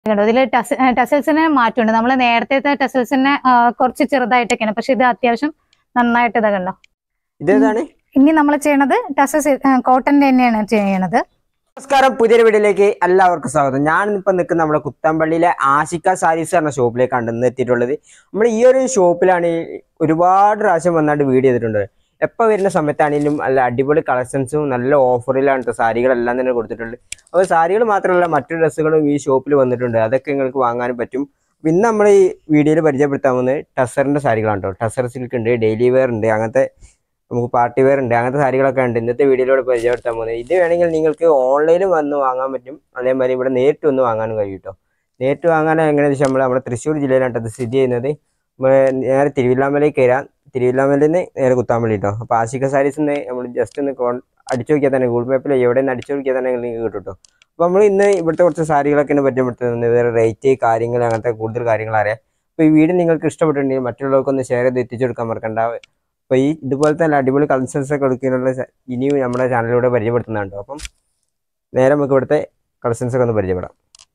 കണ്ടോ ഇതിൽ ടസൽസിന് മാറ്റമുണ്ട് നമ്മൾ നേരത്തെ ടസൽസിനെ കുറച്ച് ചെറുതായിട്ടൊക്കെയാണ് പക്ഷെ ഇത് അത്യാവശ്യം നന്നായിട്ട് ഇത് കണ്ടോ ഇതേതാണ് ഇനി നമ്മൾ ചെയ്യണത് ടസൽസ് കോട്ടന്റെ തന്നെയാണ് ചെയ്യണത് നമസ്കാരം പുതിയൊരു വീഡിയോയിലേക്ക് എല്ലാവർക്കും സ്വാഗതം ഞാൻ ഇപ്പൊ നിൽക്കുന്ന നമ്മുടെ കുത്തമ്പള്ളിയിലെ ആഷിക സാരീസ് എന്ന ഷോപ്പിലേക്കാണ് ഇന്ന് എത്തിയിട്ടുള്ളത് നമ്മൾ ഈ ഒരു ഷോപ്പിലാണ് ഈ ഒരുപാട് പ്രാവശ്യം വന്നാണ്ട് വീഡിയോ ചെയ്തിട്ടുണ്ട് എപ്പോൾ വരുന്ന സമയത്താണെങ്കിലും നല്ല അടിപൊളി കളക്ഷൻസും നല്ല ഓഫറിലാണ് കേട്ടോ സാരികളെല്ലാം തന്നെ കൊടുത്തിട്ടുണ്ട് അപ്പോൾ സാരികൾ മാത്രമല്ല മറ്റു ഡ്രസ്സുകളും ഈ ഷോപ്പിൽ വന്നിട്ടുണ്ട് അതൊക്കെ നിങ്ങൾക്ക് വാങ്ങാനും പറ്റും അപ്പൊ ഇന്ന് നമ്മൾ ഈ വീഡിയോയിൽ പരിചയപ്പെടുത്താൻ പോകുന്നത് ടസറിന്റെ സാരികളാണ് കേട്ടോ ടസർ സിൽക്ക് ഉണ്ട് ഡെയിലി വെയർ ഉണ്ട് അങ്ങനത്തെ നമുക്ക് പാർട്ടി വെയർ ഉണ്ട് അങ്ങനത്തെ സാരികളൊക്കെ ഉണ്ട് ഇന്നത്തെ വീഡിയോയിലൂടെ പരിചയപ്പെടുത്താൻ പോകുന്നത് ഇത് വേണമെങ്കിൽ നിങ്ങൾക്ക് ഓൺലൈനിൽ വന്ന് വാങ്ങാൻ പറ്റും അതേമാതിരി ഇവിടെ നേരിട്ട് വന്ന് വാങ്ങാനും കഴിയും കേട്ടോ നേരിട്ട് വാങ്ങാൻ എങ്ങനെയാണെന്ന് വെച്ചാൽ നമ്മൾ നമ്മുടെ തൃശ്ശൂർ ജില്ലയിലാണ് ഇത് സ്ഥിതി ചെയ്യുന്നത് നമ്മൾ നേരെ തിരുവില്ലാമലയിൽ കയറാം തിരുവില്ലാമലയിൽ നിന്ന് നേരെ കുത്താമ്പള്ളി കേട്ടോ അപ്പോൾ ആശിക സാരീസ് നിന്ന് നമ്മൾ ജസ്റ്റ് ഒന്ന് കോൺ അടിച്ചു നോക്കിയാൽ തന്നെ ഗൂഗിൾ മാപ്പിൽ എവിടെ നിന്ന് അടിച്ചു നോക്കിയാൽ തന്നെ നിങ്ങൾക്ക് കിട്ടും കേട്ടോ അപ്പോൾ നമ്മൾ ഇന്ന് ഇവിടുത്തെ കുറച്ച് സാരികളൊക്കെയാണ് പരിചയപ്പെടുത്തുന്നത് വേറെ റേറ്റ് കാര്യങ്ങൾ അങ്ങനത്തെ കൂടുതൽ കാര്യങ്ങൾ അറിയാം അപ്പോൾ ഈ വീഡിയോ നിങ്ങൾക്ക് ഇഷ്ടപ്പെട്ടിട്ടുണ്ടെങ്കിൽ മറ്റുള്ളവർക്കൊന്ന് ഷെയർ ചെയ്ത് എത്തിച്ചു കൊടുക്കാൻ മറക്കണ്ട അപ്പോൾ ഈ ഇതുപോലത്തെ നല്ല അടിപൊളി കളക്ഷൻസ് ഒക്കെ എടുക്കാനുള്ള സ- ഇനിയും നമ്മുടെ ചാനലിലൂടെ പരിചയപ്പെടുത്തുന്നുണ്ട് അപ്പം നേരെ നമുക്ക് ഇവിടുത്തെ കളക്ഷൻസ് ഒക്കെ ഒന്ന് പരിചയപ്പെടാം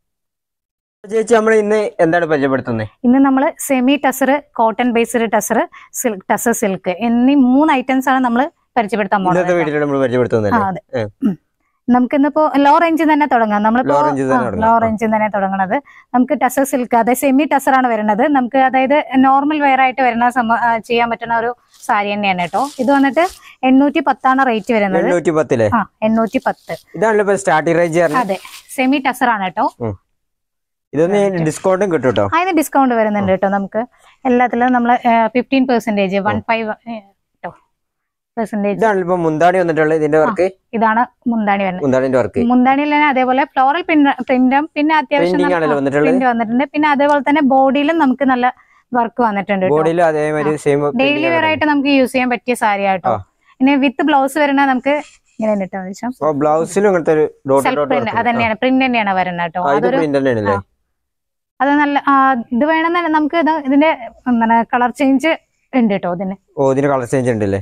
അപ്പോൾ ചേച്ചി നമ്മൾ ഇന്ന് എന്താണ് പരിചയപ്പെടുത്തുന്നത് ഇന്ന് നമ്മൾ semi tussar cotton based tussar silk tussar silk എന്നീ മൂന്ന് ഐറ്റംസ് ആണ് നമ്മൾ പരിചയപ്പെടുത്താൻ ഇന്നത്തെ പോകുന്നത് വീഡിയോയിൽ നമ്മൾ ആ, പരിചയപ്പെടുത്തുന്നില്ലേ അതെ ഏ. നമുക്ക് ഇന്നിപ്പോ ലോ റേഞ്ചിൽ തന്നെ തുടങ്ങാം നമ്മളിപ്പോ Low range ൽ തന്നെ തുടങ്ങാം. ലോ റേഞ്ചിൽ തന്നെ തുടങ്ങണത് നമുക്ക് ടസർ സിൽക്ക് അതായത് സെമി ടസർ ആണ് വരുന്നത് നമുക്ക് അതായത് നോർമൽ വെയർ ആയിട്ട് വരുന്ന സമ- ആ, ചെയ്യാൻ പറ്റുന്ന ഒരു സാരി തന്നെയാണ് കേട്ടോ ഇത് വന്നിട്ട് എണ്ണൂറ്റി പത്താണ് റേറ്റ് വരുന്നത് എണ്ണൂറ്റി പത്തിലെ ആ എണ്ണൂറ്റി പത്ത് ഇതാണല്ലോ ഇപ്പൊ സ്റ്റാർട്ടിംഗ് റേഞ്ച് പറഞ്ഞത് അതെ സെമി ടസർ ആണ് കേട്ടോ ഇതൊന്ന് ഡിസ്കൗണ്ടും കിട്ടും കേട്ടോ അതിന് ഡിസ്കൗണ്ട് വരുന്നുണ്ട് കേട്ടോ നമുക്ക് എല്ലാത്തിലും നമ്മൾ ഫിഫ്റ്റീൻ പെർസെന്റേജ് വൺ ഫൈവ് കേട്ടോ പെർസെന്റേജ് ഇതാണല്ലോ ഇപ്പൊ മുന്താണി വന്നിട്ടുള്ളത് ഇതിന്റെ വർക്ക് ഇതാണ് മുന്താണി വരുന്നത് മുന്താണിന്റെ വർക്ക് മുന്താണിയിൽ തന്നെ അതേപോലെ ഫ്ലോറൽ പ്രിന്റും പിന്നെ അത്യാവശ്യം പ്രിന്റിംഗ് ആണല്ലോ വന്നിട്ടുള്ളത് പ്രിന്റ് വന്നിട്ടുണ്ട് പിന്നെ അതേപോലെ തന്നെ ബോഡിയിലും നമുക്ക് നല്ല വർക്ക് വന്നിട്ടുണ്ട് കേട്ടോ ബോഡിയിലും അതേമാതിരി സെയിം ഡെയിലി വെയർ ആയിട്ട് നമുക്ക് യൂസ് ചെയ്യാൻ പറ്റിയ സാരി ആട്ടോ ആ. പിന്നെ വിത്ത് ബ്ലൗസ് വരുന്ന നമുക്ക് ഇങ്ങനെ കേട്ടോ അപ്പൊ ബ്ലൗസിലും ഇങ്ങനത്തെ ഒരു ഡോട്ട് സെൽഫ് ഡോട്ട് പ്രിന്റ് അത് തന്നെയാണ് പ്രിന്റ് തന്നെയാണ് വരുന്നത് കേട്ടോ ഇത് അതൊരു പ്രിന്റ് തന്നെയാണല്ലേ ആ. അത് നല്ല ആ, ഇത് വേണമെന്നല്ല നമുക്ക് ഇത് ഇതിന്റെ എന്താണ് കളർ ചേഞ്ച് ഉണ്ട് കേട്ടോ ഇതിന് ഓ ഇതിന് കളർ ചേഞ്ച് ഉണ്ടല്ലേ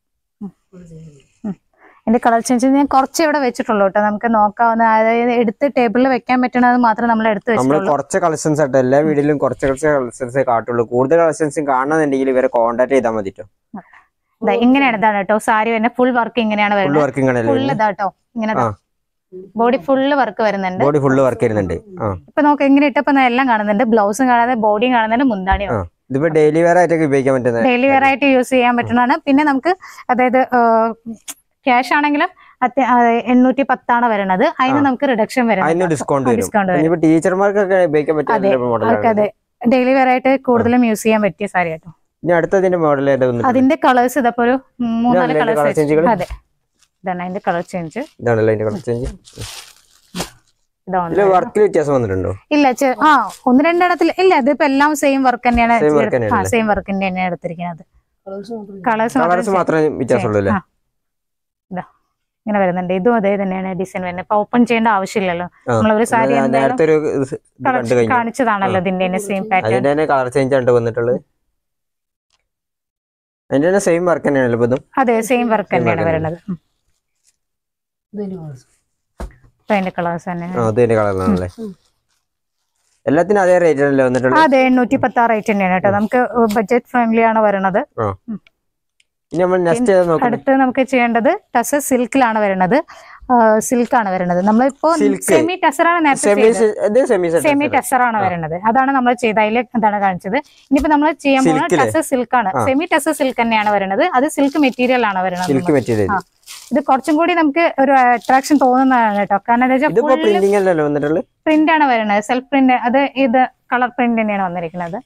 ഇതിന്റെ കളർ ചേഞ്ച് ഞാൻ കുറച്ച് ഇവിടെ വെച്ചിട്ടുള്ളൂ കേട്ടോ നമുക്ക് നോക്കാവുന്ന അതായത് എടുത്ത് ടേബിളിൽ വെക്കാൻ പറ്റുന്നത് മാത്രം നമ്മൾ എടുത്ത് നമ്മൾ വെച്ചിട്ടുള്ളൂ കുറച്ച് കളക്ഷൻസ് ആയിട്ട് എല്ലാ വീഡിയോയിലും കുറച്ച് കുറച്ച് കളക്ഷൻസേ കാട്ടുള്ളൂ കൂടുതൽ കളക്ഷൻസും കാണണമെന്നുണ്ടെങ്കിൽ ഇവരെ കോൺടാക്ട് ചെയ്താൽ മതി കേട്ടോ ദാ ഇങ്ങനെയാണ് ഇതാണ് കേട്ടോ സാരി വരുന്നത് ഫുൾ വർക്ക് ഇങ്ങനെയാണ് ഫുള്ള് വരുന്നത് വർക്കിംഗ് ഫുൾ ആണല്ലേ ഇതാട്ടോ ഇങ്ങനെ ആ. ബോഡി ഫുള്ള് വർക്ക് വരുന്നുണ്ട് ബോഡി ഫുള്ള് വർക്ക് ചെയ്യുന്നുണ്ട് ആ ഇപ്പൊ നോക്ക് ഇങ്ങനെ ഇട്ടപ്പോ ഞാൻ എല്ലാം കാണുന്നുണ്ട് ബ്ലൗസും കാണുന്നത് ബോഡിയും കാണുന്നുണ്ട് മുന്താണിയും ആ. ഇതിപ്പോ ഡെയിലി വെയർ ആയിട്ടൊക്കെ ഉപയോഗിക്കാൻ പറ്റുന്നത് ഡെയിലി വെയർ ആയിട്ട് യൂസ് ചെയ്യാൻ പറ്റുന്നതാണ് പിന്നെ നമുക്ക് അതായത് ക്യാഷ് ആണെങ്കിലും അത്യ- ആ, എണ്ണൂറ്റി പത്താണ് വരുന്നത് അതിന് ആ. നമുക്ക് റിഡക്ഷൻ അതിന് വരുന്നത് ഡിസ്കൗണ്ട് വരും ഡിസ്കൗണ്ട് വരും ഇനിയിപ്പോ ടീച്ചർമാർക്കൊക്കെ ഉപയോഗിക്കാൻ അതെ, പറ്റിയ മോഡലാണ് അവർക്ക് അതെ ഡെയിലി വെയർ ആയിട്ട് കൂടുതലും യൂസ് ചെയ്യാൻ പറ്റിയ സാരി കേട്ടോ ഇനി അടുത്തതിന്റെ മോഡൽ ഏതാ വന്നിട്ടുള്ളത്? അതിന്റെ കളേഴ്സ് ഇതപ്പോ ഒരു ഉം, മൂന്നാല് ഇതാണല്ലേ ഇതിന്റെ colour change കളേഴ്സ് കള്? അതെ ഇതാണ് അതിന്റെ കളർ ചേഞ്ച് ഇതാണല്ലോ അതിന്റെ കളർ ചേഞ്ച് ഇതാണ് ഇതില് വർക്കിൽ വ്യത്യാസം വന്നിട്ടുണ്ടോ ഇല്ല ചെ- ആ ഒന്ന് രണ്ടെണ്ണത്തിൽ ഇല്ല ഇതിപ്പോ എല്ലാം സെയിം വർക്ക് തന്നെയാണ് Same work എടുത്ത്- ആ തന്നെയാണല്ലേ? സെയിം വർക്ക് തന്നെയാണ് എടുത്തിരിക്കുന്നത് കളേഴ്സ് കളേഴ്സ് മാത്രമേ വ്യത്യാസമുള്ളൂ അല്ലേ ആ. ഇതാ ഇങ്ങനെ വരുന്നുണ്ട് ഇതും അതേ തന്നെയാണ് ഡിസൈൻ വരുന്നത് ഇപ്പൊ ഓപ്പൺ ചെയ്യേണ്ട ആവശ്യമില്ലല്ലോ ആ. നമ്മളൊരു സാരി ഞാൻ എന്തായാലും നേരത്തെ ഒരു ഇത് ഇത് കണ്ടു കഴിഞ്ഞു കാണിച്ചതാണല്ലോ ഇതിന്റെ സെയിം പാറ്റേൺ അതിന്റെ തന്നെ കളർ ചേഞ്ച് ആണ് വന്നിട്ടുള്ളത് അതിന്റെ തന്നെ സെയിം വർക്ക് തന്നെയാണല്ലോ ഇപ്പൊ ഇതും അതെ സെയിം വർക്ക് Same തന്നെയാണ് work വരുന്നത് ഉം. ഇപ്പൊ അതിന്റെ കളേഴ്സ് തന്നെ ആ അത് തന്നെ കളറിലാണല്ലേ എല്ലാത്തിനും അതേ റേറ്റ് ആണല്ലോ വന്നിട്ടുള്ളത് അതെ എണ്ണൂറ്റി പത്ത് ആ റേറ്റ് തന്നെയാണ് കേട്ടോ നമുക്ക് ബഡ്ജറ്റ് ഫ്രണ്ട്ലി ആണ് വരുന്നത് ഇനി നമ്മൾ നെക്സ്റ്റ് ഏതാ നോക്കുന്നത് അടുത്ത് നമുക്ക് ചെയ്യേണ്ടത് ടസർ സിൽക്കിലാണ് വരുന്നത് സിൽക്കാണ് വരുന്നത് നമ്മളിപ്പോ Silk. സെമി ടസറാണ് നേരത്തെ സെമി ചെയ്തത് ഇത് സെമി സെമി ടെസറാണ് വരുന്നത് അതാണ് നമ്മൾ ചെയ്ത അതിൽ എന്താണ് കാണിച്ചത് ഇനിയിപ്പോ നമ്മൾ ചെയ്യാൻ പോകുന്ന Silk ല്? ടെസർ സിൽക്കാണ് ആ. സെമി ടെസർ സിൽക്ക് തന്നെയാണ് വരുന്നത് അത് സിൽക്ക് മെറ്റീരിയൽ ആണ് വരുന്നത് സിൽക്ക് മെറ്റീരിയൽ ആ. ഇത് കുറച്ചും കൂടി നമുക്ക് ഒരു അട്രാക്ഷൻ തോന്നുന്നതാണ് കേട്ടോ കാരണം എന്താ ഇതിപ്പോ വെച്ചാൽ പ്രിന്റിംഗ് അല്ലല്ലോ വന്നിട്ടുള്ളത് പ്രിന്റ് ആണ് വരുന്നത് സെൽഫ് പ്രിന്റ് അത് ഇത് കളർ പ്രിന്റ് തന്നെയാണ് വന്നിരിക്കുന്നത്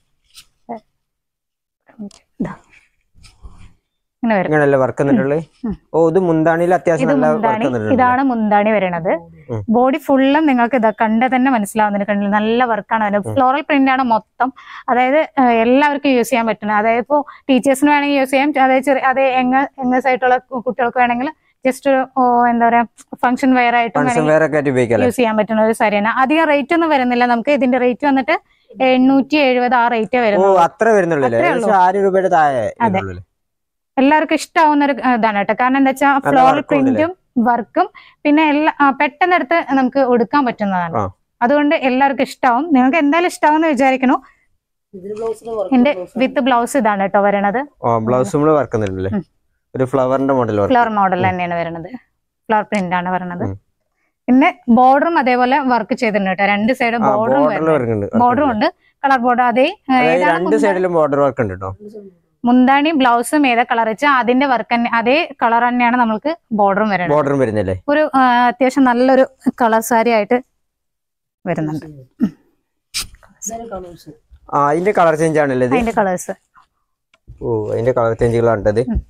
ഇതാ. ഇങ്ങനെ വരും ഇങ്ങനെയല്ലേ വർക്ക് വന്നിട്ടുള്ളത് ഉം. ഓ ഇത് മുന്താണിയിൽ അത്യാവശ്യം ഇത് നല്ല വർക്ക് മുന്താണി വന്നിട്ടുണ്ട് ഇതാണ് മുന്താണി വരുന്നത് ഉം. ബോഡി ഫുള്ളും നിങ്ങൾക്ക് ഇത് കണ്ട തന്നെ മനസ്സിലാവുന്നുണ്ട് കണ്ടില്ല നല്ല വർക്കാണ് വരുന്നത് ഫ്ലോറൽ പ്രിന്റ് ആണ് മൊത്തം അതായത് ഏഹ്, എല്ലാവർക്കും യൂസ് ചെയ്യാൻ പറ്റുന്നത് അതായത് ഇപ്പോൾ ടീച്ചേഴ്സിന് വേണമെങ്കിൽ യൂസ് ചെയ്യാം അതായത് ചെറിയ അതേ യങ് യങ്ങേഴ്സ് ആയിട്ടുള്ള കു- കുട്ടികൾക്ക് വേണമെങ്കിൽ ജസ്റ്റ് ഒരു ഓ, എന്താ പറയാ ഫംഗ്ഷൻ വെയർ ആയിട്ടും ഫങ്ഷൻ വേണമെങ്കിൽ വേറെ ഒക്കെ ആയിട്ട് ഉപയോഗിക്കാം യൂസ് ചെയ്യാൻ പറ്റുന്ന ഒരു സാരിയാണ് അധികം റേറ്റ് ഒന്നും വരുന്നില്ല നമുക്ക് ഇതിന്റെ റേറ്റ് വന്നിട്ട് എണ്ണൂറ്റി എഴുപത് ആ റേറ്റ് ഓ വരുന്നത് അത്ര വരുന്നുള്ളൂ അത്രേ ഉള്ളൂ. ഏകദേശം ആയിരം രൂപയുടെ താഴെ അതെ. വരുന്നുള്ളൂ. എല്ലാവർക്കും ഇഷ്ടാവുന്ന ഒരു ആ, ഇതാണ് കേട്ടോ കാരണം എന്താ വെച്ചാൽ നല്ല ഫ്ലോറൽ work ഉണ്ടല്ലേ? പ്രിന്റും വർക്കും പിന്നെ എല്ലാ ആ, പെട്ടെന്ന് എടുത്ത് നമുക്ക് ഒടുക്കാൻ പറ്റുന്നതാണ് ആ. അതുകൊണ്ട് എല്ലാവർക്കും ഇഷ്ടാവും നിങ്ങൾക്ക് എന്തായാലും ഇഷ്ടാവും എന്ന് വിചാരിക്കുന്നു ഇതിന് ബ്ലൗസിന് എന്റെ വിത്ത് ബ്ലൗസ് ഇതാണ് കേട്ടോ വരണത് ഓ ബ്ലൗസ് നമ്മൾ വർക്കുന്നുണ്ടല്ലേ ഉം. ഒരു ഫ്ലവറിന്റെ മോഡൽ വർക്ക് ഫ്ലവർ മോഡൽ തന്നെയാണ് വരുന്നത് ഫ്ലവർ പ്രിന്റ് ആണ് വരുന്നത് ഉം. പിന്നെ ബോർഡറും അതേപോലെ വർക്ക് ചെയ്തിട്ടുണ്ട് കേട്ടോ രണ്ട് സൈഡും ബോർഡറും ബോർഡറിൽ വർക്കുണ്ട് ബോർഡറും ഉണ്ട് കളർ ബോർഡർ അതേ ഏ, അതായത് ഏതാണ് രണ്ട് മുന്താ- സൈഡിലും ബോർഡർ വർക്ക് ഉണ്ട് കേട്ടോ മുന്താണി ബ്ലൗസും ഏതാ കളർ വെച്ചാൽ അതിന്റെ വർക്ക് തന്നെ അതേ കളർ തന്നെയാണ് നമുക്ക് ബോർഡറും വരുന്നത് ബോർഡറും വരുന്നില്ലേ ഒരു ആ, അത്യാവശ്യം നല്ലൊരു കളർ സാരി ആയിട്ട് വരുന്നുണ്ട് കളേഴ്സ് ആ അതിന്റെ കളർ ചേഞ്ച് ആണല്ലേ ഇത് അതിന്റെ കളേഴ്സ് ഓ അതിന്റെ കളർ ചേഞ്ചുകളാണ് ഇത് ഉം.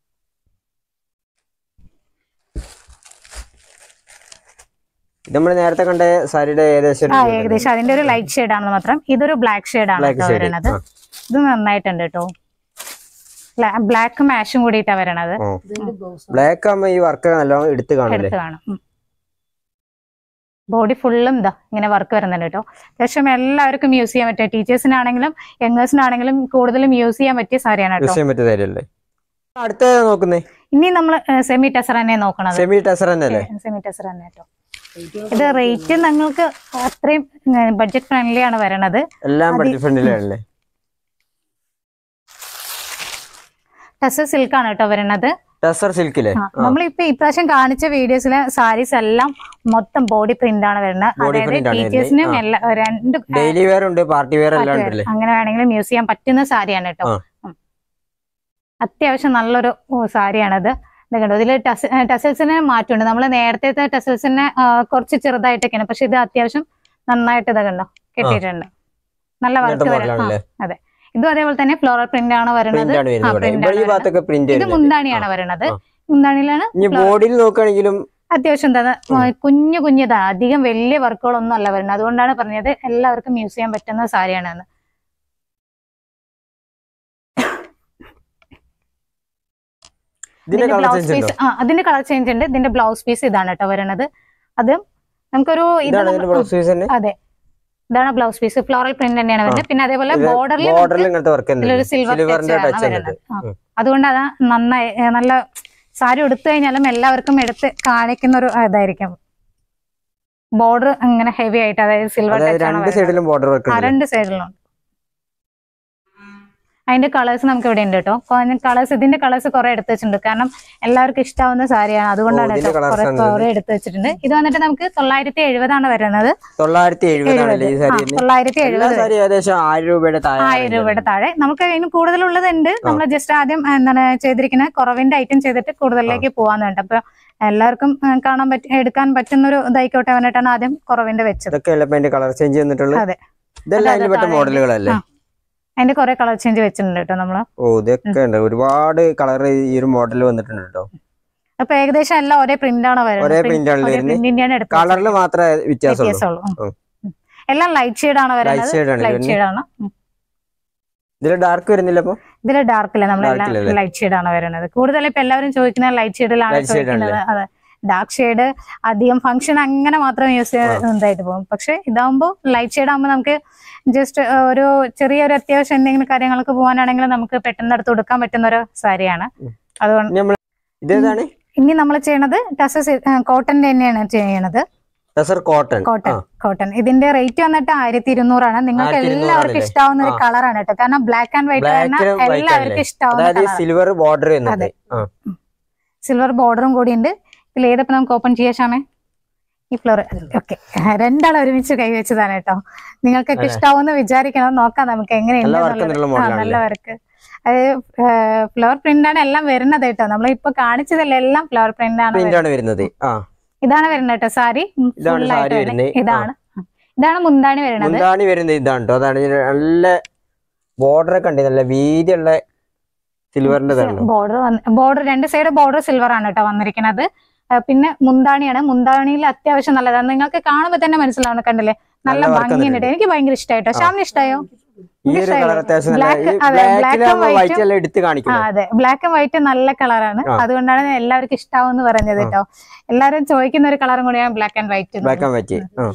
ഇത് നമ്മൾ നേരത്തെ കണ്ട സാരിയുടെ ഏകദേശം ആ ഒരു ഏകദേശം അതിന്റെ ഒരു ലൈറ്റ് ഷെയ്ഡ് ആണെന്ന് മാത്രം ഇതൊരു ബ്ലാക്ക് ഷെയ്ഡ് ആണ് ബ്ലാക്ക് കേട്ടോ ഷെയ്ഡ് വരുന്നത് ഇത് നന്നായിട്ടുണ്ട് കേട്ടോ ബ്ലാക്ക് മാഷും കൂടിയിട്ടാ വരണത് ഇതിന്റെ ബ്ലൗസ് ബ്ലാക്ക് ആകുമ്പോ ഈ വർക്ക് നല്ലോണം എടുത്ത് കാണൂലേ എടുത്ത് കാണും ബോഡി ഫുള്ളും ഇതാ ഇങ്ങനെ വർക്ക് വരുന്നുണ്ട് കേട്ടോ അത്യാവശ്യം എല്ലാവർക്കും യൂസ് ചെയ്യാൻ പറ്റിയ ടീച്ചേഴ്സിനാണെങ്കിലും യങ്ങേഴ്സിനാണെങ്കിലും കൂടുതലും യൂസ് ചെയ്യാൻ പറ്റിയ സാരിയാണ് കേട്ടോ യൂസ് ചെയ്യാൻ പറ്റിയ കാര്യമല്ലേ അടുത്ത നോക്കുന്നേ ഇനി നമ്മൾ സെമി ടെസർ തന്നെ നോക്കണത് സെമി ടെസർ തന്നെ അല്ലേ സെമി ടെസർ തന്നെ കേട്ടോ ഇത് റേറ്റ് നിങ്ങൾക്ക് അത്രയും ബഡ്ജറ്റ് ഫ്രണ്ട്ലി ആണ് വരണത് എല്ലാം അത് ബഡ്ജറ്റ് ഫ്രണ്ടിലാണല്ലേ ടെസർ സിൽക്ക് ആണ് കേട്ടോ വരണത് ടെസർ സിൽക്കില്ലേ ആ, നമ്മളിപ്പോ ഇപ്രാവശ്യം കാണിച്ച വീഡിയോസിലെ സാരീസ് എല്ലാം മൊത്തം ബോഡി പ്രിന്റ് ആണ് വരുന്നത് Body അതായത് print ആണ് വരുന്നത്. ടീച്ചേഴ്സിനും ആ. എല്ലാ രണ്ട് ഡെയിലി വെയർ ഉണ്ട് പാർട്ടി വെയർ എല്ലാം ഉണ്ടല്ലേ അങ്ങനെ വേണമെങ്കിലും യൂസ് ചെയ്യാൻ പറ്റുന്ന സാരിയാണ് കേട്ടോ ആ. ഉം. അത്യാവശ്യം നല്ലൊരു ഓ, സാരിയാണത് ഇത് കണ്ടോ ഇതിൽ ടെസൽസിന് മാറ്റമുണ്ട് നമ്മൾ നേരത്തെ ടെസൽസിനെ കുറച്ച് ചെറുതായിട്ടൊക്കെയാണ് പക്ഷെ ഇത് അത്യാവശ്യം നന്നായിട്ട് ഇത് കണ്ടോ കെട്ടിയിട്ടുണ്ട് നല്ല ഇങ്ങനത്തെ വർക്ക് വരും മോഡലാണല്ലേ അതെ ഇതും അതേപോലെ തന്നെ ഫ്ലോറൽ പ്രിന്റ് ആണ് വരുന്നത് പ്രിന്റ് ആണ് വരുന്നത് ഇവിടെ print ഇവിടെ ഈ ആണ് ഭാഗത്തൊക്കെ പ്രിന്റ് ഇത് വരുന്നുണ്ട് മുന്താണിയാണ് വരുന്നത് ആ. മുന്താണിയിലാണ് ഇനി ബോഡിയിൽ നോക്കുകയാണെങ്കിലും അത്യാവശ്യം എന്താ കുഞ്ഞു കുഞ്ഞിതാണ് അധികം വലിയ വർക്കുകളൊന്നും അല്ല വരുന്നത് അതുകൊണ്ടാണ് പറഞ്ഞത് എല്ലാവർക്കും യൂസ് ചെയ്യാൻ പറ്റുന്ന സാരിയാണെന്ന് ഇതിന്റെ കളർ ബ്ലൗസ് ചേഞ്ച് ഉണ്ടോ പീസ് ആ അതിന്റെ കളർ ചേഞ്ച് ഉണ്ട് ഇതിന്റെ ബ്ലൗസ് പീസ് ഇതാണ് കേട്ടോ വരുന്നത് അത് നമുക്കൊരു ഇത് ഇതാണ് നമ്മ- ഇതിന്റെ ബ്ലൗസ് പീസ് തന്നെ അതെ ഇതാണ് ബ്ലൗസ് പീസ് ഫ്ലോറൽ പ്രിന്റ് തന്നെയാണ് വരുന്നത് പിന്നെ അതേപോലെ ഇത് ബോർഡറിൽ ബോർഡറിൽ ഇങ്ങനത്തെ വർക്ക് ഇതിലൊരു സിൽവർ സിൽവറിന്റെ ടച്ച് ഉണ്ട് വരുന്നത് ആ. അതുകൊണ്ട് അതാ നന്നായി ഏ, നല്ല സാരി എടുത്തു കഴിഞ്ഞാലും എല്ലാവർക്കും എടുത്ത് കാണിക്കുന്ന ഒരു ഇതായിരിക്കും ബോർഡർ അങ്ങനെ ഹെവി ആയിട്ട് അതായത് സിൽവർ അതായത് ടച്ച് ആണ് രണ്ട് വരുന്നത്. സൈഡിലും ബോർഡർ വർക്ക് ആ ഉണ്ട് രണ്ട് സൈഡിലും അതിന്റെ കളേഴ്സ് നമുക്ക് ഇവിടെ ഉണ്ട് കേട്ടോ കളേഴ്സ് ഇതിന്റെ കളേഴ്സ് കുറെ എടുത്ത് വെച്ചിട്ടുണ്ട് കാരണം എല്ലാവർക്കും ഇഷ്ടാവുന്ന സാരിയാണ് അതുകൊണ്ടാണ് ഓ, ഇതിന്റെ കേട്ടോ colours കുറെ ആണ് ഇത്. കുറെ എടുത്ത് വെച്ചിട്ടുണ്ട് ഇത് വന്നിട്ട് നമുക്ക് തൊള്ളായിരത്തി എഴുപതാണ് വരുന്നത് തൊള്ളായിരത്തി എഴുപതാണല്ലേ ഈ ആ, സാരി തന്നെ? തൊള്ളായിരത്തി എല്ലാ എഴുപത് സാരി ഏകദേശം ആയിരം രൂപയുടെ താഴെ ആയിരം രൂപയുടെ താഴെ നമുക്ക് അതിന് കൂടുതലുള്ളതുണ്ട് നമ്മൾ ജസ്റ്റ് ആദ്യം എന്താണ് ചെയ്തിരിക്കുന്ന കുറവിന്റെ ഐറ്റം ചെയ്തിട്ട് കൂടുതലിലേക്ക് പോവാന്ന് വേണ്ട അപ്പൊ എല്ലാവർക്കും ആ, കാണാൻ പറ്റ എടുക്കാൻ പറ്റുന്ന ഒരു ഇതായിക്കോട്ടെ വേണ്ടിയിട്ടാണ് ആദ്യം കുറവിന്റെ വെച്ചത് ഇതൊക്കെ അല്ലേ ഇപ്പൊ അതിന്റെ കളർ ചേഞ്ച് വന്നിട്ടുള്ളത് അതെ. ഇതെല്ലാം അതെ, അതിൽ പെട്ട താഴെ മോഡലുകളല്ലേ ആ. അതിന്റെ കുറെ കളർ ചേഞ്ച് വെച്ചിട്ടുണ്ട് കേട്ടോ നമ്മള് ഓ ഇതൊക്കെ ഉണ്ട് ഒരുപാട് കളർ ഈ ഒരു മോഡൽ വന്നിട്ടുണ്ട് കേട്ടോ അപ്പൊ ഏകദേശം എല്ലാം ഒരേ പ്രിന്റ് ആണ് ഒരേ വരുന്നത് പ്രിന്റ് ആണ് ഒരേ വരുന്നത് പ്രിന്റിന്റെയാണ് എടുത്തത് കളറിൽ മാത്രമേ വ്യത്യാസമുള്ളൂ വ്യത്യാസമുള്ളൂ ഉം. ഉം. ഉം. എല്ലാം ലൈറ്റ് ഷെയ്ഡ് ആണ് ലൈറ്റ് വരുന്നത് ഷെയ്ഡ് ആണ് ലൈറ്റ് വരുന്നത് ഷെയ്ഡ് ആണ് ഉം. ഇതിൽ ഡാർക്ക് വരുന്നില്ല അപ്പൊ ഇതില് ഡാർക്കില്ല നമ്മളെല്ലാം Dark ഇല്ലല്ലേ? ലൈറ്റ് ഷെയ്ഡ് ആണ് വരുന്നത് കൂടുതൽ ഇപ്പൊ എല്ലാവരും ചോദിക്കുന്ന ലൈറ്റ് ഷെയ്ഡിലാണ് Light shade ചോദിക്കുന്നത് അതെ ഡാർക്ക് ഷെയ്ഡ് അധികം ഫംഗ്ഷൻ അങ്ങനെ മാത്രം യൂസ് ചെയ്തായിട്ട് പോകും പക്ഷെ ഇതാവുമ്പോൾ ലൈറ്റ് ഷെയ്ഡ് ആകുമ്പോൾ നമുക്ക് ജസ്റ്റ് ഒരു ചെറിയൊരു അത്യാവശ്യം എന്തെങ്കിലും കാര്യങ്ങൾക്ക് പോകാനാണെങ്കിലും നമുക്ക് പെട്ടെന്ന് എടുത്ത് കൊടുക്കാൻ പറ്റുന്ന ഒരു സാരിയാണ് ഉം. അതുകൊണ്ട് ഇനി നമ്മൾ ഇതേതാണ് ഇനി നമ്മൾ ചെയ്യണത് ടസസ് കോട്ടന്റെ തന്നെയാണ് ചെയ്യണത് ടെസർ കോട്ടൺ കോട്ടൺ കോട്ടൺ ഇതിന്റെ റേറ്റ് വന്നിട്ട് ആയിരത്തി ഇരുന്നൂറാണ് നിങ്ങൾക്ക് 1200 എല്ലാവർക്കും ആണല്ലേ? ഇഷ്ടാവുന്ന ഒരു ആ. കളറാണ് കേട്ടോ കാരണം ബ്ലാക്ക് ആൻഡ് വൈറ്റ് Black വരുന്ന and white എല്ലാവർക്കും അല്ലേ? ഇഷ്ടാവുന്ന അതായത് കളർ സിൽവർ ബോർഡർ വരുന്നുണ്ട് അതെ. ആ സിൽവർ ബോർഡറും കൂടി ഉണ്ട് ഇതിൽ ഏതപ്പോ നമുക്ക് ഓപ്പൺ ചെയ്യാം ശ്യാമേ ഈ ഫ്ലോർ ഓക്കെ രണ്ടാളും ഒരുമിച്ച് കൈവച്ചതാണ് കേട്ടോ നിങ്ങൾക്കൊക്കെ ഇഷ്ടാവുമെന്ന് വിചാരിക്കണം നോക്കാം നമുക്ക് എങ്ങനെയുണ്ട് നല്ല വർക്ക് എന്നുള്ളത്. എന്നുള്ള ആ, നല്ല മോഡലാണല്ലേ വർക്ക് അത് ഫ്ലവർ പ്രിന്റ് ആണ് എല്ലാം വരുന്നത് കേട്ടോ നമ്മൾ ഇപ്പൊ കാണിച്ചതല്ല എല്ലാം ഫ്ലവർ പ്രിന്റ് ആണ് പ്രിന്റ് വരുന്നത്. ആണ് വരുന്നത് ആ ഇതാണ് വരുന്നത് കേട്ടോ സാരി ഉം, ഇതാണ് full ആയിട്ട് സാരി വരുന്നത്. വരുന്നത്. ഇതാണ് ഇതാണ് മുന്താണി വരുന്നത് മുന്താണി വരുന്നത് ഇതാണ് കേട്ടോ അതാണ് ഇതിന് നല്ല ബോർഡർ ഒക്കെ ഉണ്ട് നല്ല വീതിയുള്ള സിൽവറിന്റെ ഇതാണ് ബോർഡർ ബോർഡർ രണ്ട് സൈഡ് ബോർഡർ സിൽവർ ആണ് കേട്ടോ വന്നിരിക്കുന്നത് ആ, പിന്നെ മുന്താണിയാണ് മുന്താണിയിൽ അത്യാവശ്യം നല്ലതാണ് നിങ്ങൾക്ക് കാണുമ്പോൾ തന്നെ മനസ്സിലാവുന്ന കണ്ടില്ലേ നല്ല നല്ല work ഭംഗിയുണ്ട് വന്നിട്ടുണ്ട്. എനിക്ക് ഭയങ്കര ഇഷ്ടമായിട്ടോ ശ്യാമിന് ഇഷ്ടായോ ഈ ഒരു ഇഷ്ടമായില്ലേ? കളർ അത്യാവശ്യം നല്ല Black- ഈ അതെ, black and ബ്ലാക്കിലാകുമ്പോ white വൈറ്റ് എല്ലാം എടുത്ത് ആ കാണിക്കുന്നത് അതെ ബ്ലാക്ക് ആൻഡ് വൈറ്റ് നല്ല കളറാണ് ആ. അതുകൊണ്ടാണ് ഞാൻ എല്ലാവർക്കും ഇഷ്ടാവെന്ന് പറഞ്ഞത് ആ. കേട്ടോ എല്ലാവരും ചോദിക്കുന്ന ഒരു കളറും കൂടിയാണ് black and white black and white ആ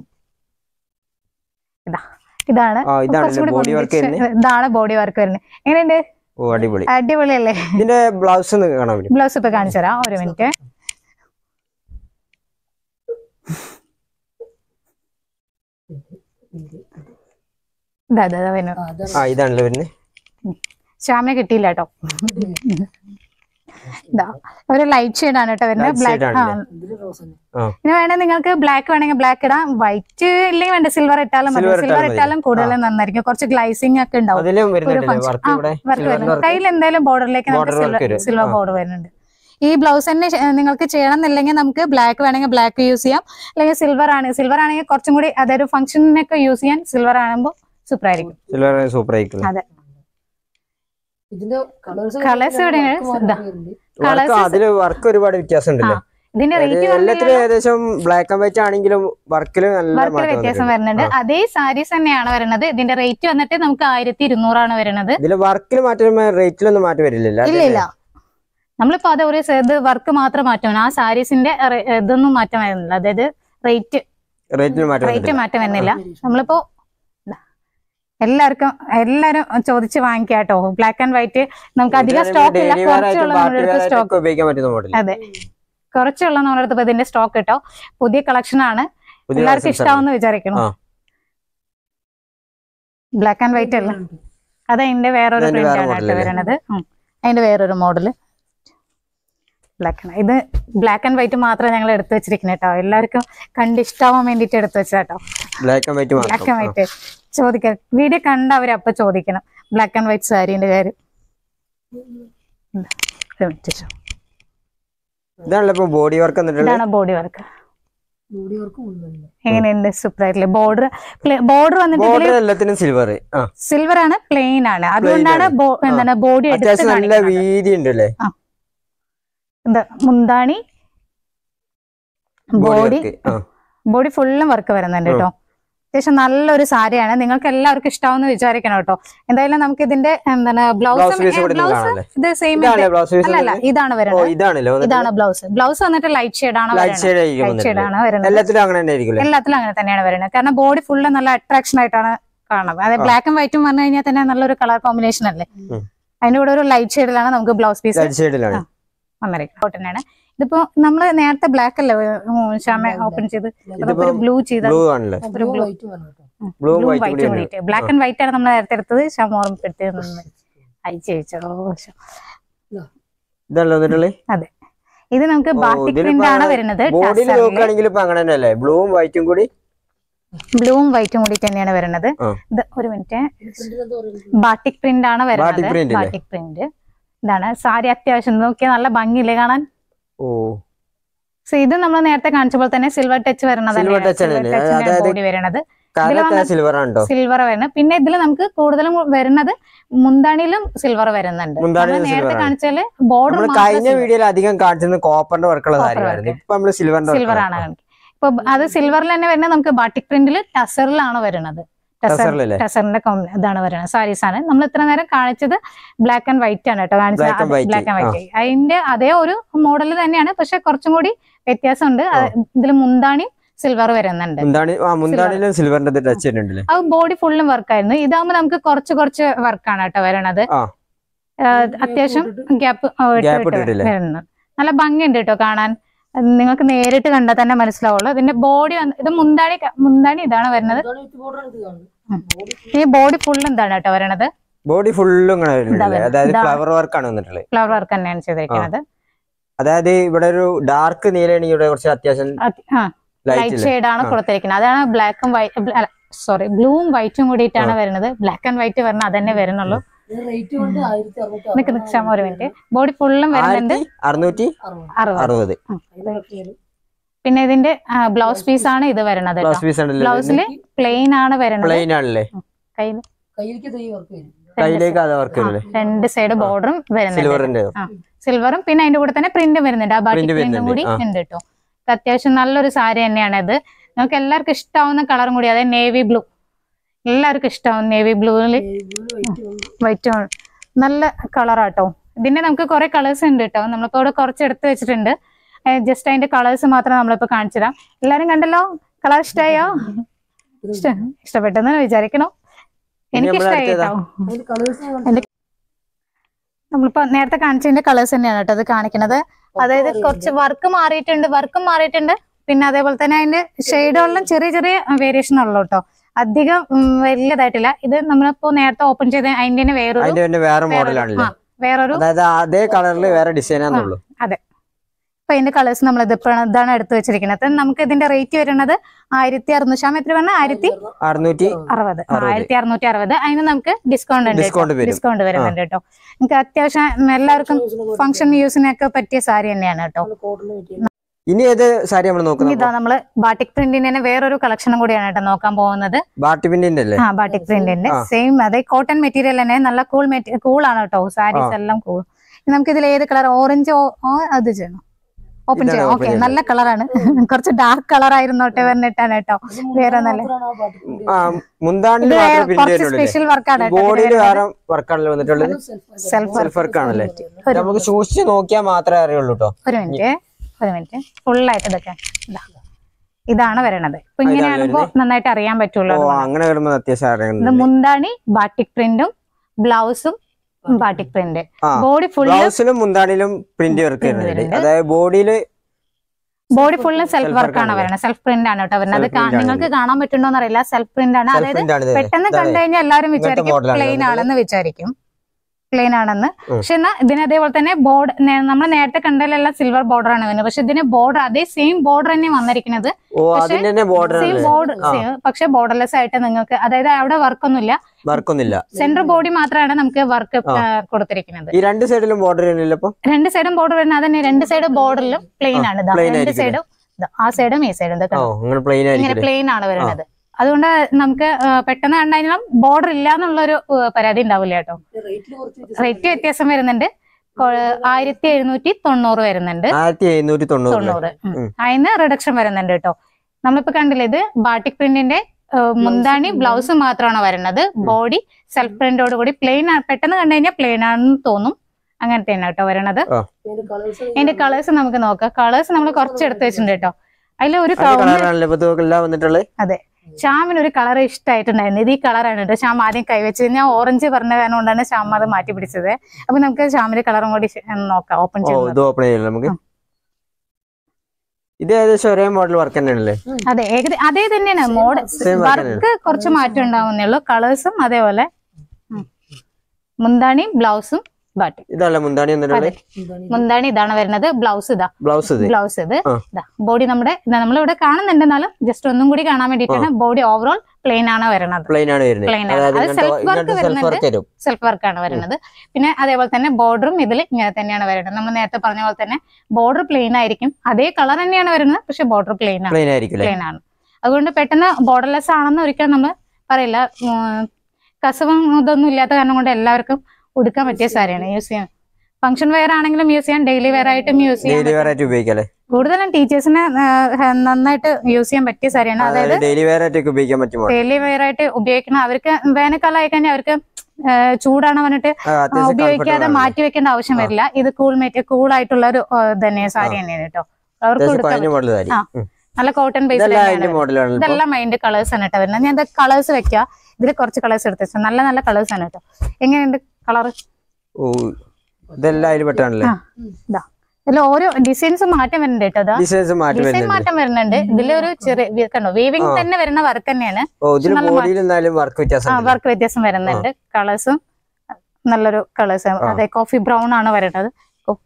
ഇതാണ് ആ ഇതാണ് കുറച്ചുകൂടി ബോഡി വർക്ക് പൊന്തിച്ച് വരുന്നത് ഇതാണ് ബോഡി വർക്ക് വരുന്നത് എങ്ങനെയുണ്ട് ഓ അടിപൊളി അടിപൊളിയല്ലേ ഇതിന്റെ ബ്ലൗസ് ഒന്ന് കാണാൻ പറ്റും ബ്ലൗസ് ഇപ്പൊ കാണിച്ചു തരാം ഒരു മിനിറ്റ് ഇത്. ഇതാ ഇതാ ഇതാ വരുന്നു ആ, അതാണ് ആ ഇതാണല്ലോ വരുന്നത് ശ്യാമയെ കിട്ടിയില്ല കേട്ടോ ഇതാ ഒരു ലൈറ്റ് ഷെയ്ഡ് ആണ് കേട്ടോ വരുന്നത് Light ബ്ലാക്ക് shade ആ ആണല്ലേ? ഇതില് റോസ് തന്നെ ഇനി വേണമെങ്കിൽ നിങ്ങൾക്ക് ബ്ലാക്ക് വേണമെങ്കിൽ ബ്ലാക്ക് ഇടാം വൈറ്റ് ഇല്ലെങ്കിൽ വേണ്ട സിൽവർ ഇട്ടാലും മതി Silver സിൽവർ ഇട്ടാലും മതി. ഇട്ടാലും കൂടുതൽ നന്നായിരിക്കും കുറച്ച് ഗ്ലൈസിംഗ് ഒക്കെ ഉണ്ടാവും അതിലും ഒരു വരുന്നുണ്ടല്ലേ ഫംഗ്ഷൻ വർക്ക് ഇവിടെ വർക്ക് സിൽവറിന്റെ വരുന്നുണ്ട് വർക്ക് കയ്യിൽ എന്തായാലും ബോർഡറിലേക്ക് നമുക്ക് Border work സിൽവർ വരും. സിൽവർ ആ. ബോർഡർ വരുന്നുണ്ട് ഈ ബ്ലൗസ് തന്നെ ശ- നിങ്ങൾക്ക് ചെയ്യണം എന്നില്ലെങ്കിൽ നമുക്ക് ബ്ലാക്ക് വേണമെങ്കിൽ ബ്ലാക്ക് യൂസ് ചെയ്യാം അല്ലെങ്കിൽ സിൽവർ ആണ് സിൽവർ ആണെങ്കിൽ കുറച്ചും കൂടി അതായത് ഫംഗ്ഷനൊക്കെ യൂസ് ചെയ്യാൻ സിൽവർ ആകുമ്പോൾ സൂപ്പർ ആയിരിക്കും സിൽവർ സൂപ്പർ ആയിരിക്കും അതെ ഇതിന്റെ കളേഴ്സ് Colours എവിടെയാണ്? ഇതാ. വർക്ക് Colours- അതില് വർക്ക് ഒരുപാട് വ്യത്യാസം ഉണ്ടല്ലേ ഇതിന്റെ റേറ്റ് എല്ലാത്തിലും ഏകദേശം ബ്ലാക്ക് ആൻഡ് വൈറ്റ് ആണെങ്കിലും വർക്കിൽ നല്ല വർക്കിൽ മാറ്റം വ്യത്യാസം വന്നിട്ടുണ്ട്. വരുന്നുണ്ട് അതേ സാരീസ് തന്നെയാണ് വരുന്നത് ഇതിന്റെ റേറ്റ് വന്നിട്ട് നമുക്ക് ആയിരത്തി ഇരുന്നൂറാണ് വരുന്നത് ഇതില് വർക്കിൽ മാറ്റം റേറ്റിലൊന്നും മാറ്റം വരില്ലല്ലോ ഇല്ല ഇല്ല നമ്മളിപ്പോ അത് ഒരു ഇത് വർക്ക് മാത്രം മാറ്റമാണ് ആ സാരീസിന്റെ റെ- ഇതൊന്നും മാറ്റം വരുന്നില്ല അതായത് റേറ്റ് റേറ്റിന് മാറ്റം റേറ്റ് വന്നിട്ടില്ല. മാറ്റം വരുന്നില്ല നമ്മളിപ്പോ ദാ, എല്ലാവർക്കും എല്ലാരും ചോദിച്ച് വാങ്ങിക്കാട്ടോ ബ്ലാക്ക് ആൻഡ് വൈറ്റ് നമുക്ക് അധികം ഇതിന് സ്റ്റോക്ക് ഇല്ല daily wear ആയിട്ടും കുറച്ചുള്ള party നമ്മുടെ wear അടുത്ത് ആയിട്ടും സ്റ്റോക്ക് ഒക്കെ ഉപയോഗിക്കാൻ പറ്റുന്ന മോഡൽ അതെ കുറച്ചുള്ള നമ്മുടെ അടുത്ത് ഇപ്പൊ ഇതിന്റെ സ്റ്റോക്ക് കിട്ടോ പുതിയ കളക്ഷൻ ആണ് പുതിയ എല്ലാവർക്കും collections ആണ്. ഇഷ്ടാവെന്ന് വിചാരിക്കണം ആ. ബ്ലാക്ക് ആൻഡ് വൈറ്റ് അല്ല അത് അതിന്റെ വേറൊരു ഇതിന്റെ പ്രിന്റ് വേറെ ആണ് model കേട്ടോ അല്ലേ? വരുന്നത് ഉം. അതിന്റെ വേറൊരു മോഡല് ബ്ലാക്ക് ആണ് ഇത് ബ്ലാക്ക് ആൻഡ് വൈറ്റ് മാത്രമേ ഞങ്ങൾ എടുത്തു വെച്ചിരിക്കുന്നത് കേട്ടോ എല്ലാവർക്കും കണ്ട് ഇഷ്ടാവാൻ വേണ്ടിട്ട് എടുത്തു വെച്ചാ കേട്ടോ ബ്ലാക്ക് ആൻഡ് വൈറ്റ് ബ്ലാക്ക് മാത്രം ആൻഡ് വൈറ്റ് ചോദിക്കാം വീഡിയോ കണ്ട അവരപ്പൊ ചോദിക്കണം ബ്ലാക്ക് ആൻഡ് വൈറ്റ് സാരീന്റെ കാര്യം ഉം. ഒരു minute show. ഇതാണല്ലോ ഇപ്പൊ ബോഡി വർക്ക് എന്നിട്ടുള്ളത് ഇതാണ് ബോഡി വർക്ക് ബോഡി വർക്ക് ഉണ്ടല്ലോ എങ്ങനെയുണ്ട് സൂപ്പർ ആയിട്ടില്ലേ ബോർഡർ ബോർഡർ വന്നിട്ട് ഇതില് ബോർഡർ എല്ലാത്തിനും സിൽവർ ആ സിൽവർ ആണ് പ്ലെയിൻ ആണ് അതുകൊണ്ടാണ് ആണ്. ബോ- എന്താണ് ബോഡി എടുത്ത് അത്യാവശ്യം നല്ല കാണിക്കുന്നത് വീതി ഉണ്ട് അല്ലേ എന്താ മുന്താണി ബോഡി ബോഡി വർക്ക് ആ ബോഡി ഫുള്ളും വർക്ക് വരുന്നുണ്ട് കേട്ടോ അത്യാവശ്യം നല്ലൊരു സാരിയാണ് നിങ്ങൾക്ക് എല്ലാവർക്കും ഇഷ്ടാവുന്ന വിചാരിക്കണം കേട്ടോ എന്തായാലും നമുക്ക് ഇതിന്റെ എന്താണ് ബ്ലൗസ് ബ്ലൗസ് പീസ് ഇവിടെ ബ്ലൗസ് കാണാല്ലേ ഇത് സെയിം ഇതാണല്ലേ ബ്ലൗസ് പീസ് അല്ലല്ല ഇതാണ് ഓ വരുന്നത് ഇതാണല്ലോ ഇതാണ് ബ്ലൗസ് ബ്ലൗസ് വന്നിട്ട് ലൈറ്റ് ഷെയ്ഡ് ആണ് ലൈറ്റ് ഷെയ്ഡ് ആയിരിക്കും ലൈറ്റ് ഷെയ്ഡ് വന്നിട്ടുള്ളത്. ആണ് വരുന്നത് എല്ലാത്തിലും അങ്ങനെ തന്നെ ആയിരിക്കും എല്ലാത്തിലും അങ്ങനെ തന്നെയാണ് വരുന്നത് കാരണം ബോഡി ഫുള്ള് നല്ല അട്രാക്ഷൻ ആയിട്ടാണ് കാണുന്നത് അതായത് ആ. ബ്ലാക്കും വൈറ്റും പറഞ്ഞു കഴിഞ്ഞാൽ തന്നെ നല്ലൊരു കളർ കോമ്പിനേഷൻ അല്ലേ ഉം. അതിന്റെ കൂടെ ഒരു ലൈറ്റ് ഷെയ്ഡിലാണ് നമുക്ക് ബ്ലൗസ് പീസ് ലൈറ്റ് ഷെയ്ഡിലാണ് വന്നിരിക്കുന്നത് കോട്ടൺ ആണ് ഇതിപ്പോ നമ്മള് നേരത്തെ ബ്ലാക്ക് അല്ലേ ശ്യാമ ഓപ്പൺ ചെയ്ത് ഇതിപ്പോ ഒരു ബ്ലൂ ചെയ്ത ബ്ലൂ ആണല്ലേ ഒരു blue. വൈറ്റ് വന്നു കേട്ടോ ബ്ലൂ ബ്ലൂ വൈറ്റ് വൈറ്റ് കൂടി കൂടിയിട്ട് ബ്ലാക്ക് ആൻഡ് വൈറ്റ് ആണ് നമ്മൾ നേരത്തെ എടുത്തത് ശ്യാമ ഓർമ്മപ്പെടുത്തിയത് അയച്ചു വെച്ചോ ഇതാണല്ലോ വന്നിട്ടുള്ളത് അതെ ഇത് നമുക്ക് ഓ, ബാട്ടിക് ഇതിലിപ്പോ പ്രിന്റ് ആണ് വരുന്നത് ബോഡിയിൽ നോക്കുകയാണെങ്കിൽ ഇപ്പൊ അങ്ങനെ തന്നെയല്ലേ ബ്ലൂവും വൈറ്റും കൂടി ബ്ലൂവും വൈറ്റും കൂടി തന്നെയാണ് വരുന്നത് ആ. ഇത് ഒരു മിനിറ്റ് പ്രിന്റിന് എന്താ പറയുന്നത് ബാട്ടിക് പ്രിന്റ് ആണ് Batik വരുന്നത് print ഇല്ലേ? ബാട്ടിക് പ്രിന്റ് ഇതാണ് സാരി അത്യാവശ്യം നോക്കിയാൽ നല്ല ഭംഗിയില്ലേ കാണാൻ ഓ സോ ഇത് നമ്മൾ നേരത്തെ കാണിച്ചപ്പോൾ തന്നെ സിൽവർ ടച്ച് വരുന്നത് Silver touch ആണല്ലേ? അതായത് ബോഡി വരുന്നത് കാലത്ത് വന്ന- സിൽവർ ആണ് കേട്ടോ സിൽവർ വരുന്നത് പിന്നെ ഇതിൽ നമുക്ക് കൂടുതലും വരുന്നത് മുന്താണിയിലും സിൽവർ വരുന്നുണ്ട് മുന്താണിയിലും നമ്മള് നേരത്തെ silver ആണ്. കാണിച്ചാല് ബോർഡർ നമ്മൾ കഴിഞ്ഞ വീഡിയോയിൽ അധികം കാണിച്ചത് കോപ്പറിന്റെ വർക്കുള്ള Copper കാര്യമായിരുന്നു work. ഇപ്പൊ നമ്മള് സിൽവറിന്റെ സിൽവർ ആണ് കാണിക്കുന്നത് ഇപ്പൊ അത് സിൽവറിൽ തന്നെ വരുന്നത് നമുക്ക് ബാട്ടിക് പ്രിന്റിൽ ടസറിലാണ് വരുന്നത് ടസർ ടസറിലല്ലേ? ടസറിന്റെ കോമ്പ- ഇതാണ് വരുന്നത് സാരീസ് ആണ് നമ്മൾ ഇത്ര നേരം കാണിച്ചത് ബ്ലാക്ക് ആൻഡ് വൈറ്റ് ആണ് കേട്ടോ Black and കാണിച്ചത് white. ബ്ലാക്ക് ആൻഡ് വൈറ്റ് അതിന്റെ അതേ ഒരു മോഡൽ തന്നെയാണ് പക്ഷെ കുറച്ചും കൂടി വ്യത്യാസമുണ്ട് ഇതിൽ മുന്താണി സിൽവർ വരുന്നുണ്ട് മുന്താണി ആ മുന്താണിയിലും സിൽവറിന്റെ ടച്ച് ചെയ്തിട്ടുണ്ടല്ലേ അത് ബോഡി ഫുള്ളും വർക്കായിരുന്നു ഇതാകുമ്പോൾ നമുക്ക് കുറച്ച് കുറച്ച് വർക്കാണ് കേട്ടോ വരണത് ആ. ഏഹ് അത്യാവശ്യം ഗ്യാപ്പ് Gap ഇട്ടിട്ടില്ലേ? വരുന്നു നല്ല ഭംഗിയുണ്ട് കേട്ടോ കാണാൻ അത് നിങ്ങൾക്ക് നേരിട്ട് കണ്ടാൽ തന്നെ മനസ്സിലാവുള്ളൂ ഇതിന്റെ ബോഡി ഇത് മുന്താണി ക- മുന്താണി ഇതാണ് വരുന്നത് ഇതാണ് വിത്ത് ബോർഡർ ഇത് കാണുന്നത് ഉം. ബോഡി ഈ ബോഡി ഫുൾ എന്താണ് കേട്ടോ വരണത് ബോഡി ഫുള്ളും ഇങ്ങനെ വരുന്നുണ്ടല്ലേ ഇതാ അതായത് ഇതാ. ഫ്ലവർ വർക്കാണ് വന്നിട്ടുള്ളത് ഫ്ലവർ വർക്ക് തന്നെയാണ് ചെയ്തിരിക്കുന്നത് അതായത് ഇവിടെ ഒരു ഡാർക്ക് നീലയാണെങ്കിൽ ഇവിടെ കുറച്ച് അത്യാവശ്യം ലൈറ്റ് ലൈറ്റ് ഷെയ്ഡ് ആണ് ആ. കൊടുത്തിരിക്കുന്നത് അതാണ് ബ്ലാക്കും വൈറ്റ് സോറി ബ്ലൂവും വൈറ്റും കൂടിയിട്ടാണ് വരുന്നത് ബ്ലാക്ക് ആൻഡ് വൈറ്റ് പറഞ്ഞാൽ അതന്നെ വരുന്നുള്ളൂ ഇത് റേറ്റ് കൊണ്ട് ആയിരത്തി അറുന്നൂറ്റി നിക്ക് നിക്ക് ക്ഷമ ഒരു മിനിറ്റ് ബോഡി ഫുള്ളും വരുന്നുണ്ട് ആയിരത്തി അറുന്നൂറ്റി അറുപത് അറുപത് അറുപത് അതിന്റെ കട്ടിയാല് പിന്നെ ഇതിന്റെ ബ്ലൗസ് പീസ് ആണ് ഇത് വരുന്നത് ബ്ലൗസ് പീസ് ആണല്ലോ ബ്ലൗസിൽ പ്ലെയിൻ ആണ് വരുന്നത് പ്ലെയിൻ ആണല്ലേ കയ്യിൽ കയ്യിലേക്ക് തൈ വർക്ക് വരും കയ്യിലേക്ക് അത് വർക്ക് വരില്ലേ രണ്ട് സൈഡ് ബോർഡറും വരുന്നുണ്ട് സിൽവറിന്റെ സിൽവറും പിന്നെ അതിന്റെ കൂടെ തന്നെ പ്രിന്റ് വരുന്നുണ്ട് ആ ബാക്കി Print പ്രിന്റും വരുന്നുണ്ട്, കൂടി ആ. ഉണ്ട് കേട്ടോ ഇത് അത്യാവശ്യം നല്ലൊരു സാരി തന്നെയാണ് ഇത് നമുക്ക് എല്ലാവർക്കും ഇഷ്ടാവുന്ന കളറും കൂടി അതായത് നേവി ബ്ലൂ എല്ലാവർക്കും ഇഷ്ടാവും നേവി ബ്ലൂവിൽ വൈറ്റ് വന്നു വൈറ്റ് നല്ല കളറാട്ടോ ഇതിന്റെ നമുക്ക് കുറെ കളേഴ്സ് ഉണ്ട് കേട്ടോ നമ്മളിപ്പോ ഇവിടെ കുറച്ച് എടുത്ത് വെച്ചിട്ടുണ്ട് ജസ്റ്റ് അതിന്റെ കളേഴ്സ് മാത്രം നമ്മളിപ്പോ കാണിച്ചു തരാം എല്ലാരും കണ്ടല്ലോ കളർ ഇഷ്ടായോ ഇഷ്ട- ഇഷ്ടപ്പെട്ടെന്ന് വിചാരിക്കണോ ഇനി എനിക്ക് നമ്മള് ഇഷ്ടമായി അടുത്തതാ? കേട്ടോ അതിന്റെ കളേഴ്സ് നമ്മളിപ്പോ നേരത്തെ കാണിച്ചതിന്റെ കളേഴ്സ് തന്നെയാണ് കേട്ടോ അത് കാണിക്കുന്നത് അതായത് കുറച്ച് വർക്ക് മാറിയിട്ടുണ്ട് വർക്കും മാറിയിട്ടുണ്ട് പിന്നെ അതേപോലെ തന്നെ അതിന്റെ ഷെയ്ഡുകളിലും ചെറിയ ചെറിയ വേരിയേഷൻ ഉള്ളു കേട്ടോ അധികം ഉം, വലിയതായിട്ടില്ല ഇത് നമ്മളിപ്പോ നേരത്തെ ഓപ്പൺ ചെയ്ത അതിന്റെ തന്നെ വേറൊരു അതിന്റെ തന്നെ വേറെ വേറൊരു- മോഡലാണല്ലേ ആ, വേറൊരു അതായത് അതേ കളറിൽ വേറെ ഡിസൈൻ ആണെന്നുള്ളൂ അപ്പൊ ഇതിന്റെ കളേഴ്സ് നമ്മൾ ഇത് ഇപ്പൊ ഇതാണ് എടുത്തു വെച്ചിരിക്കുന്നത് നമുക്ക് ഇതിന്റെ റേറ്റ് വരുന്നത് ആയിരത്തി അറുന്നൂറ് ശാമ എത്ര പറഞ്ഞ ആയിരത്തി അറുന്നൂറ്റി അറുപത് അറുപത്. ആയിരത്തി അറുന്നൂറ്റി അറുപത് അതിന് നമുക്ക് ഡിസ്കൗണ്ട് ഉണ്ട് ഡിസ്കൗണ്ട് വരും ഡിസ്കൗണ്ട് വരുന്നുണ്ട് കേട്ടോ നമുക്ക് അത്യാവശ്യം എല്ലാവർക്കും ഫംഗ്ഷൻ യൂസിനൊക്കെ പറ്റിയ സാരി തന്നെയാണ് കേട്ടോ കോട്ടൺ പറ്റിയ ഇനി ഏത് സാരി നമ്മൾ ഇനി നോക്കുന്നത് ഇതാ നമ്മള് ബാട്ടിക് പ്രിന്റിന്റെ തന്നെ വേറൊരു കളക്ഷനും കൂടിയാണ് കേട്ടോ നോക്കാൻ പോകുന്നത് ബാട്ടി പിന്നിന്റെ അല്ലേ ആ ബാട്ടിക് പ്രിന്റിന്റെ ആ. സെയിം അതെ കോട്ടൺ മെറ്റീരിയൽ തന്നെ നല്ല കൂൾ മെറ്റീരിയൽ കൂൾ ആണ് കേട്ടോ സാരീസ് എല്ലാം കൂൾ നമുക്ക് ഇതിൽ ഏത് കളർ ഓറഞ്ച് അത് ചെയ്യണം ഓപ്പൺ ഇതാണ് ചെയ്യാം open ഓക്കെ ചെയ്യുന്നത്. നല്ല കളറാണ് കുറച്ച് ഡാർക്ക് കളർ ആയിരുന്നോട്ടെ പറഞ്ഞിട്ടാണ് കേട്ടോ വേറെ നല്ല ആ മുന്താണ്ടിൽ ഇത് മാത്രമേ പ്രിന്റ് കുറച്ച് വരുള്ളൂ സ്പെഷ്യൽ വർക്കാണ് ബോഡിയിൽ വേറെ വർക്കാണല്ലോ വന്നിട്ടുള്ളത് സെൽഫ് സെൽഫ് വർക്ക് ആണല്ലേ നമുക്ക് സൂക്ഷിച്ച് നോക്കിയാൽ മാത്രമേ അറിയുള്ളൂ കേട്ടോ ഒരു മിനിറ്റ് ഒരു മിനിറ്റ് ഫുള്ളായിട്ട് ഇതൊക്കെ ഇതാ. ഇതാണ് വരണത് ഇപ്പൊ ഇതാണ് ഇങ്ങനെയാകുമ്പോ നന്നായിട്ട് അറിയാൻ പറ്റുള്ളൂ ഓ അതുകൊണ്ടാണ്. അങ്ങനെ വരുമ്പോ അത്യാവശ്യം ഇത് അറിയുന്നുണ്ട് മുന്താണി ബാട്ടിക് പ്രിന്റും ബ്ലൗസും ബാട്ടിക് പ്രിന്റ് ആ. ബോഡി ഫുള്ള് ബ്ലൗസിലും മുന്താണിലും പ്രിന്റ് വർക്ക് Print വരുന്നുണ്ട് വരുന്നുണ്ട്. അതായത് ബോഡിയിൽ body full self Self work ആണ് work വരുന്നത് സെൽഫ് പ്രിന്റ് ആണ് കേട്ടോ വരുന്നത് Self print ആണ് നിങ്ങൾക്ക് കാണാൻ പറ്റുണ്ടോന്ന് അറിയില്ല സെൽഫ് പ്രിന്റ് ആണ് സെൽഫ് അതായത് പ്രിന്റ് ആണ് ഇത്. പെട്ടെന്ന് ഇതാ കണ്ടു കഴിഞ്ഞാൽ എല്ലാവരും ഇങ്ങനത്തെ വിചാരിക്കും model ആണ് പ്ലെയിൻ വരുന്നത്. ആണെന്ന് വിചാരിക്കും പ്ലെയിൻ ആണെന്ന് ഉം. പക്ഷെ എന്നാ ഇതിന് അതേപോലെ തന്നെ ബോർഡ് നമ്മൾ നേരത്തെ കണ്ടതിലെല്ലാം സിൽവർ ബോർഡർ ആണ് വരുന്നത് പക്ഷെ ഇതിന് ബോർഡർ അതേ സെയിം ബോർഡർ തന്നെ വന്നിരിക്കുന്നത് ഓ പക്ഷേ അതിന്റെ തന്നെ ബോർഡർ സെയിം അല്ലേ ബോർഡ് ആ. പക്ഷെ ബോർഡർലെസ് ആയിട്ട് നിങ്ങൾക്ക് അതായത് അവിടെ വർക്ക് ഒന്നുമില്ല വർക്കൊന്നുമില്ല സെൻട്രൽ ബോഡി മാത്രമാണ് നമുക്ക് വർക്ക് ആ. കൊടുത്തിരിക്കുന്നത് ഈ രണ്ട് സൈഡിലും ബോർഡർ വരുന്നില്ല അപ്പൊ രണ്ട് സൈഡും ബോർഡർ വരുന്നത് അതന്നെ രണ്ട് സൈഡ് ബോർഡറിലും പ്ലെയിൻ ആ, ആണ് ഇതാ plain രണ്ട് ആയിരിക്കും സൈഡും ആ സൈഡും ഈ സൈഡും ഇതൊക്കെ ഓ അങ്ങനെ പ്ലെയിൻ ഇങ്ങനെ ആയിരിക്കും പ്ലെയിൻ ആണ് വരുന്നത് അതുകൊണ്ട് നമുക്ക് ആ, പെട്ടെന്ന് കണ്ടുകഴിഞ്ഞാൽ ബോർഡർ ഇല്ല എന്നുള്ളൊരു ആ, പരാതി ഉണ്ടാവില്ല കേട്ടോ റേറ്റിൽ കുറച്ച് റേറ്റ് വ്യത്യാസം വരുന്നുണ്ട് ആയിരത്തി എഴുന്നൂറ്റി തൊണ്ണൂറ് വരുന്നുണ്ട് ആയിരത്തി എഴുന്നൂറ്റി തൊണ്ണൂറ് തൊണ്ണൂറ് ഉം. ഉം. അതിന് റിഡക്ഷൻ വരുന്നുണ്ട് കേട്ടോ നമ്മളിപ്പോ കണ്ടില്ലേ ഇത് ബാട്ടിക് പ്രിന്റിന്റെ ആ, മുന്താണി ബ്ലൗസ് മാത്രമാണ് വരുന്നത് ബോഡി സെൽഫ് പ്രിന്റോട് കൂടി പ്ലെയിൻ പെട്ടെന്ന് കണ്ടു കഴിഞ്ഞാൽ പ്ലെയിൻ ആണെന്ന് തോന്നും അങ്ങനത്തെ തന്നെ കേട്ടോ വരണത് കളേഴ്സ് അതിന്റെ കളേഴ്സ് നമുക്ക് നോക്കാം കളേഴ്സ് നമ്മൾ കുറച്ച് എടുത്ത് വെച്ചിട്ടുണ്ട് കേട്ടോ അതിൽ ഒരു ക- ഒന്ന് കളറാണല്ലോ ഇപ്പൊ ഇതൊക്കെ എല്ലാം വന്നിട്ടുള്ളത് അതെ ശ്യാമിന് ഒരു കളർ ഇഷ്ടമായിട്ടുണ്ടായിരുന്നു ഇത് ഈ കളറാണ് കേട്ടോ ശ്യാം ആദ്യം കൈവച്ചത് ഞാൻ ഓറഞ്ച് പറഞ്ഞ കാരണം കൊണ്ടാണ് ശ്യാം അത് മാറ്റി പിടിച്ചത് അപ്പൊ നമുക്ക് ശ്യാമിന്റെ കളറും കൂടി ശ- നോക്കാം ഓപ്പൺ ഓ ചെയ്ത് ഇത് ഓപ്പൺ ചെയ്യല്ലോ നമുക്ക് ഇത് ഏകദേശം ഒരേ മോഡൽ വർക്ക് തന്നെയാണല്ലേ അതെ ഏകദേശം അതേ തന്നെയാണ് മോഡൽ Same work വർക്ക് കുറച്ച് മാറ്റം ഉണ്ടാവുന്നേ ഉള്ളൂ കളേഴ്സും അതേപോലെ ഉം. മുന്താണി ബ്ലൗസും ബാട്ടി ഇതല്ല മുന്താണി വന്നിട്ടുള്ളത് മുന്താണി ഇതാണ് വരുന്നത് ബ്ലൗസ് ഇതാ ബ്ലൗസ് ഇത് ബ്ലൗസ് ഇത് ആ. ഇതാ ബോഡി നമ്മുടെ നമ്മളിവിടെ കാണുന്നുണ്ട് എന്നാലും ജസ്റ്റ് ഒന്നും കൂടി കാണാൻ വേണ്ടിയിട്ടാണ് ബോഡി ഓവറോൾ പ്ലെയിൻ ആണ് വരുന്നത് പ്ലെയിൻ ആണ് വരുന്നത് Plain ആണ്. അതായത് അത് ഇങ്ങനത്തെ self work ഇങ്ങനത്തെ സെൽഫ് വരുന്നുണ്ട്. വർക്ക് വരും സെൽഫ് വർക്ക് ആണ് വരുന്നത് പിന്നെ അതേപോലെ തന്നെ ബോർഡറും ഇതിൽ ഇങ്ങനെ തന്നെയാണ് വരുന്നത് നമ്മൾ നേരത്തെ പറഞ്ഞ പോലെ തന്നെ ബോർഡർ പ്ലെയിൻ ആയിരിക്കും അതേ കളർ തന്നെയാണ് വരുന്നത് പക്ഷെ ബോർഡർ പ്ലെയിൻ ആണ് പ്ലെയിൻ ആയിരിക്കും അല്ലേ പ്ലെയിൻ ആണ് അതുകൊണ്ട് പെട്ടെന്ന് ബോർഡർലെസ് ആണെന്ന് ഒരിക്കലും നമ്മൾ പറയില്ല ഉം, കസവും ഇതൊന്നും ഇല്ലാത്ത കാരണം കൊണ്ട് എല്ലാവർക്കും ഉടുക്കാൻ പറ്റിയ സാരിയാണ് യൂസ് ചെയ്യാൻ ഫംഗ്ഷൻ വെയർ ആണെങ്കിലും യൂസ് ചെയ്യാം ഡെയിലി വെയർ ആയിട്ടും യൂസ് ചെയ്യാം ഡെയിലി വെയർ ആയിട്ട് ഉപയോഗിക്കാം അല്ലേ കൂടുതലും ടീച്ചേഴ്സിന് നന്നായിട്ട് യൂസ് ചെയ്യാൻ പറ്റിയ സാരിയാണ് അതായത് അതായത് ഡെയിലി വെയർ ആയിട്ടൊക്കെ ഉപയോഗിക്കാൻ പറ്റും model. ഡെയിലി വെയർ ആയിട്ട് ഉപയോഗിക്കണം അവർക്ക് വേനൽക്കാലം ആയി കഴിഞ്ഞാൽ അവർക്ക് ആ, ചൂടാണ് പറഞ്ഞിട്ട് ആ, ആ, അത്യാവശ്യം ഉപയോഗിക്കാതെ comfortable ആണ്. മാറ്റി വെക്കേണ്ട ആവശ്യം ആ. വരില്ല ഇത് കൂൾ മെറ്റ് കൂൾ ആയിട്ടുള്ള ഒരു തന്നെ സാരി തന്നെയാണ് കേട്ടോ അവർക്ക് അത്യാവശ്യം കൊടുക്കാൻ പതിനഞ്ച് മോഡൽ സാരി ആ. ഉം. നല്ല കോട്ടൺ ബേസ് ഇതെല്ലാം തന്നെയാണ് അതിന്റെ മോഡലാണ് ഇപ്പൊ ഇതെല്ലാം മൈൻഡ് കളേഴ്സ് ആണ് കേട്ടോ വരുന്നത് ഞാൻ കളേഴ്സ് വെക്കുക ഇതിൽ കുറച്ച് കളേഴ്സ് എടുത്ത് വെച്ചു നല്ല നല്ല കളേഴ്സ് ആണ് കേട്ടോ എങ്ങനെയുണ്ട് കളർ ഓ ഇതെല്ലാം അതിൽ പെട്ടാണല്ലേ ആ. ഇതാ ഇതിൽ ഓരോ ഡിസൈൻസ് മാറ്റം വരുന്നുണ്ട് കേട്ടോ ഇതാ ഡിസൈൻസ് മാറ്റി ഡിസൈൻ വരുന്നുണ്ട് മാറ്റം വരുന്നുണ്ട് ഇതിലൊരു ചെറിയ കണ്ടോ വീവിംഗ് ആ. തന്നെ വരുന്ന വർക്ക് തന്നെയാണ് ഓ ഇതിൽ നല്ല ബോഡിയിൽ എന്നാലും വർക്ക് വ്യത്യാസം ആ ഉണ്ട്. വർക്ക് വ്യത്യാസം വരുന്നുണ്ട് കളേഴ്സും നല്ലൊരു കളേഴ്സ് ആ. അതെ കോഫി ബ്രൗൺ ആണ് വരുന്നത് കോ-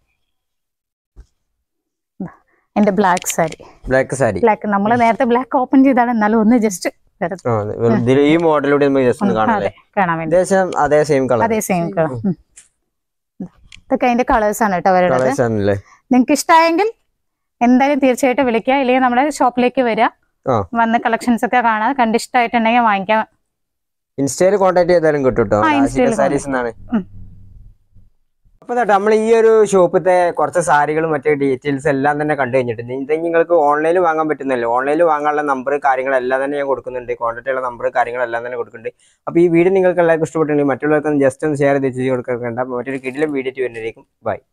ദാ, എന്റെ black sari black sari black നമ്മൾ നേരത്തെ ബ്ലാക്ക് ഓപ്പൺ ചെയ്താണ് എന്നാലും ഒന്ന് ജസ്റ്റ് ആ, ഇതിൽ ഈ മോഡലിലൂടെ നമുക്ക് ജസ്റ്റ് ഒന്ന് കാണാം അതെ അല്ലേ കാണാൻ വേണ്ടി ഏകദേശം അതേ സെയിം കളർ അതേ സെയിം കളർ ഇതൊക്കെ അതിന്റെ കളേഴ്സ് ആണ് കേട്ടോ വരുന്നത് കളേഴ്സ് ആണല്ലേ നിങ്ങൾക്ക് ഇഷ്ടമായെങ്കിൽ എന്തായാലും തീർച്ചയായിട്ടും വിളിക്കുക ഇല്ലെങ്കിൽ നമ്മുടെ ഷോപ്പിലേക്ക് വരിക ആ. വന്ന് കളക്ഷൻസ് ഒക്കെ കാണാം കണ്ടിഷ്ടമായിട്ടുണ്ടെങ്കിൽ വാങ്ങിക്കാം ഇൻസ്റ്റയിൽ കോൺടാക്ട് ചെയ്താലും കിട്ടും കേട്ടോ ആ, ഇൻസ്റ്റയിൽ സാരീസ് എന്നാണ് ഉം. അപ്പൊ നമ്മൾ ഈ ഒരു ഷോപ്പിത്തെ കുറച്ച് സാരികളും മറ്റു ഡീറ്റെയിൽസ് എല്ലാം തന്നെ കണ്ടു കഴിഞ്ഞിട്ടുണ്ട് ഇത് നിങ്ങൾക്ക് ഓൺലൈനിൽ വാങ്ങാൻ പറ്റുന്നല്ലോ ഓൺലൈനിൽ വാങ്ങാനുള്ള നമ്പർ കാര്യങ്ങളെല്ലാം തന്നെ ഞാൻ കൊടുക്കുന്നുണ്ട് കോൺടാക്ട് ഉള്ള നമ്പർ കാര്യങ്ങളെല്ലാം തന്നെ കൊടുക്കുന്നുണ്ട് അപ്പോൾ ഈ വീഡിയോ നിങ്ങൾക്ക് എല്ലാവർക്കും ഇഷ്ടപ്പെട്ടിട്ടുണ്ടെങ്കിൽ മറ്റുള്ളവർക്ക് ജസ്റ്റ് ഒന്ന് ഷെയർ ചെയ്ത് വെച്ച് കൊടുക്കേണ്ട മറ്റൊരു കിടിലും വീഡിയോ വരുന്നതായിരിക്കും ബൈ